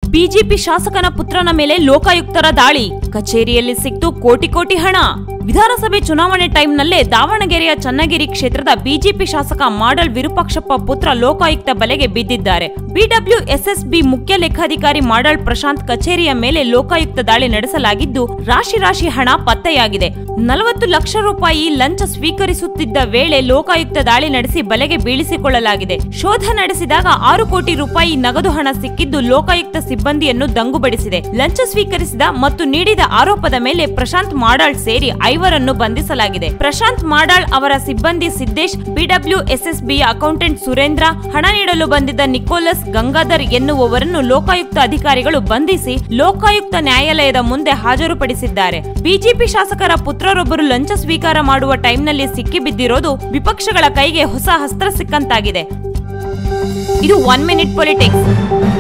BJP ಶಾಸಕನ ಪುತ್ರನ ಮೇಲೆ ಲೋಕಾಯುಕ್ತರ ದಾಳಿ ಕಚೇರಿಯಲ್ಲಿ ಸಿಕ್ತು ಕೋಟಿ ಕೋಟಿ ಹಣ ವಿಧಾನಸಭೆ ಚುನಾವಣೆ ಟೈಮ್ನಲ್ಲೇ ದಾವಣಗೆರೆಯ ಚನ್ನಗಿರಿ ಕ್ಷೇತ್ರದ ಬಿಜೆಪಿ ಶಾಸಕ ಮಾಡಲ್ ವಿರೂಪಾಕ್ಷಪ್ಪ ಪುತ್ರ ಲೋಕಾಯುಕ್ತ ಬಲೆಗೆ ಬಿದ್ದಿದ್ದಾರೆ ಬಿಡಬ್ಲ್ಯೂಎಸ್ಎಸ್ಬಿ ಮುಖ್ಯ ಲೆಕ್ಕಾಧಿಕಾರಿ ಮಾಡಲ್ ಪ್ರಶಾಂತ್ ಕಚೇರಿಯ ಮೇಲೆ ಲೋಕಾಯುಕ್ತ ದಾಳಿ ನಡೆಸಲಾಗಿದ್ದು ರಾಶಿ ರಾಶಿ ಹಣ ಪತ್ತೆಯಾಗಿದೆ ನಲವತ್ತು ಲಕ್ಷ ರೂಪಾಯಿ ಲಂಚ ಸ್ವೀಕರಿಸುತ್ತಿದ್ದ ವೇಳೆ ಲೋಕಾಯುಕ್ತ ದಾಳಿ ನಡೆಸಿ ಬಲೆಗೆ ಬೀಳಿಸಿಕೊಳ್ಳಲಾಗಿದೆ ಶೋಧ ನಡೆಸಿದಾಗ ಆರು ಕೋಟಿ ರೂಪಾಯಿ ನಗದು ಹಣ ಸಿಕ್ಕಿದ್ದು ಲೋಕಾಯುಕ್ತ ಸಿಬ್ಬಂದಿಯನ್ನು ದಂಗುಬಡಿಸಿದೆ ಲಂಚ ಸ್ವೀಕರಿಸಿದ ಮತ್ತು ನೀಡಿದ ಆರೋಪದ ಮೇಲೆ ಪ್ರಶಾಂತ್ ಮಾಡಾಳ್ ಸೇರಿ ಐವರನ್ನು ಬಂಧಿಸಲಾಗಿದೆ ಪ್ರಶಾಂತ್ ಮಾಡಾಳ್ ಅವರ ಸಿಬ್ಬಂದಿ ಸಿದ್ದೇಶ್ ಬಿಡಬ್ಲ್ಯೂಎಸ್ಎಸ್ಬಿಯ ಅಕೌಂಟೆಂಟ್ ಸುರೇಂದ್ರ ಹಣ ನೀಡಲು ಬಂದಿದ್ದ ನಿಕೋಲಸ್ ಗಂಗಾಧರ್ ಎನ್ನುವವರನ್ನು ಲೋಕಾಯುಕ್ತ ಅಧಿಕಾರಿಗಳು ಬಂಧಿಸಿ ಲೋಕಾಯುಕ್ತ ನ್ಯಾಯಾಲಯದ ಮುಂದೆ ಹಾಜರುಪಡಿಸಿದ್ದಾರೆ ಬಿಜೆಪಿ ಶಾಸಕರ ಪುತ್ರರೊಬ್ಬರು ಲಂಚ ಸ್ವೀಕಾರ ಮಾಡುವ ಟೈಮ್ನಲ್ಲಿ ಸಿಕ್ಕಿಬಿದ್ದಿರೋದು ವಿಪಕ್ಷಗಳ ಕೈಗೆ ಹೊಸ ಅಸ್ತ್ರ ಸಿಕ್ಕಂತಾಗಿದೆ ಇದು ಒನ್ ಮಿನಿಟ್ ಪೊಲಿಟಿಕ್ಸ್